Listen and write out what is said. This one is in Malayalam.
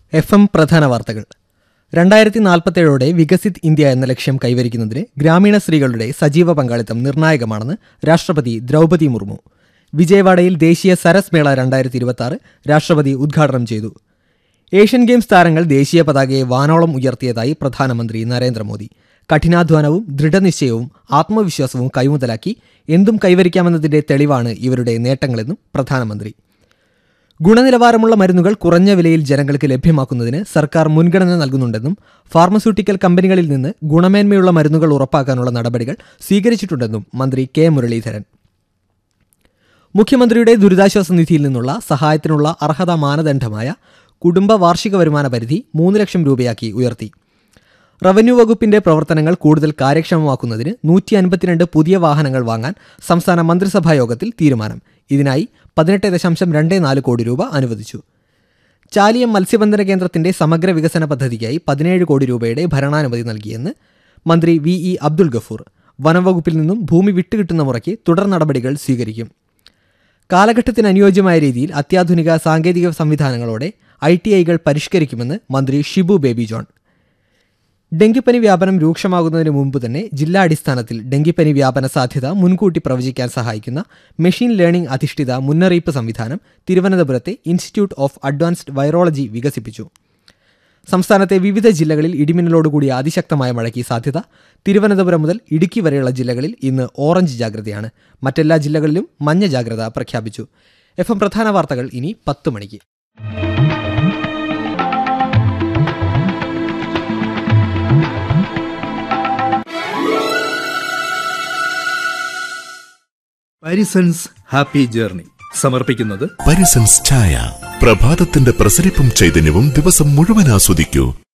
എഫ് എം പ്രധാന വാർത്തകൾ രണ്ടായിരത്തി നാൽപ്പത്തേഴോടെ വികസിത് ഇന്ത്യ എന്ന ലക്ഷ്യം കൈവരിക്കുന്നതിന് ഗ്രാമീണ സ്ത്രീകളുടെ സജീവ പങ്കാളിത്തം നിർണായകമാണെന്ന് രാഷ്ട്രപതി ദ്രൗപതി മുർമു വിജയവാഡയിൽ ദേശീയ സരസ് മേള രണ്ടായിരത്തി ഇരുപത്തി ആറ് രാഷ്ട്രപതി ഉദ്ഘാടനം ചെയ്തു ഏഷ്യൻ ഗെയിംസ് താരങ്ങൾ ദേശീയ പതാകയെ വാനോളം ഉയർത്തിയതായി പ്രധാനമന്ത്രി നരേന്ദ്രമോദി കഠിനാധ്വാനവും ദൃഢനിശ്ചയവും ആത്മവിശ്വാസവും കൈമുതലാക്കി എന്തും കൈവരിക്കാമെന്നതിന്റെ തെളിവാണ് ഇവരുടെ നേട്ടങ്ങളെന്നും പ്രധാനമന്ത്രി ഗുണനിലവാരമുള്ള മരുന്നുകൾ കുറഞ്ഞ വിലയിൽ ജനങ്ങൾക്ക് ലഭ്യമാക്കുന്നതിന് സർക്കാർ മുൻഗണന നൽകുന്നുണ്ടെന്നും ഫാർമസ്യൂട്ടിക്കൽ കമ്പനികളിൽ നിന്ന് ഗുണമേന്മയുള്ള മരുന്നുകൾ ഉറപ്പാക്കാനുള്ള നടപടികൾ സ്വീകരിച്ചിട്ടുണ്ടെന്നും മന്ത്രി കെ മുരളീധരൻ മുഖ്യമന്ത്രിയുടെ ദുരിതാശ്വാസ നിധിയിൽ നിന്നുള്ള സഹായത്തിനുള്ള അർഹതാ മാനദണ്ഡമായ കുടുംബ വാർഷിക വരുമാന പരിധി മൂന്ന് ലക്ഷം രൂപയാക്കി ഉയർത്തി റവന്യൂ വകുപ്പിന്റെ പ്രവർത്തനങ്ങൾ കൂടുതൽ കാര്യക്ഷമമാക്കുന്നതിന് നൂറ്റി അൻപത്തിരണ്ട് പുതിയ വാഹനങ്ങൾ വാങ്ങാൻ സംസ്ഥാന മന്ത്രിസഭാ യോഗത്തിൽ തീരുമാനം ഇതിനായി പതിനെട്ട് ദശാംശം രണ്ട് നാല് കോടി രൂപ അനുവദിച്ചു ചാലിയം മത്സ്യബന്ധന കേന്ദ്രത്തിന്റെ സമഗ്ര വികസന പദ്ധതിക്കായി പതിനേഴ് കോടി രൂപയുടെ ഭരണാനുമതി നൽകിയെന്ന് മന്ത്രി വി ഇ അബ്ദുൽ ഗഫൂർ വനംവകുപ്പിൽ നിന്നും ഭൂമി വിട്ടുകിട്ടുന്ന മുറയ്ക്ക് തുടർ നടപടികൾ സ്വീകരിക്കും കാലഘട്ടത്തിന് അനുയോജ്യമായ രീതിയിൽ അത്യാധുനിക സാങ്കേതിക സംവിധാനങ്ങളോടെ ഐ ടി ഐകൾ പരിഷ്കരിക്കുമെന്ന് മന്ത്രി ഷിബു ബേബി ജോൺ ഡെങ്കിപ്പനി വ്യാപനം രൂക്ഷമാകുന്നതിന് മുമ്പ് തന്നെ ജില്ലാടിസ്ഥാനത്തിൽ ഡെങ്കിപ്പനി വ്യാപന സാധ്യത മുൻകൂട്ടി പ്രവചിക്കാൻ സഹായിക്കുന്ന മെഷീൻ ലേണിംഗ് അധിഷ്ഠിത മുന്നറിയിപ്പ് സംവിധാനം തിരുവനന്തപുരത്തെ ഇൻസ്റ്റിറ്റ്യൂട്ട് ഓഫ് അഡ്വാൻസ്ഡ് വൈറോളജി വികസിപ്പിച്ചു സംസ്ഥാനത്തെ വിവിധ ജില്ലകളിൽ ഇടിമിന്നലോടുകൂടിയ അതിശക്തമായ മഴയ്ക്ക് സാധ്യത തിരുവനന്തപുരം മുതൽ ഇടുക്കി വരെയുള്ള ജില്ലകളിൽ ഇന്ന് ഓറഞ്ച് ജാഗ്രതയാണ് മറ്റെല്ലാ ജില്ലകളിലും മഞ്ഞ ജാഗ്രത പ്രഖ്യാപിച്ചു എഫ് എം പ്രധാന വാർത്തകൾ ഇനി പത്ത് മണിക്ക് പാരിസൺസ് ഹാപ്പി ജേർണി സമർപ്പിക്കുന്നത് പരിസൻസ് ചായ പ്രഭാതത്തിന്റെ പ്രസരിപ്പും ചൈതന്യവും ദിവസം മുഴുവൻ ആസ്വദിക്കൂ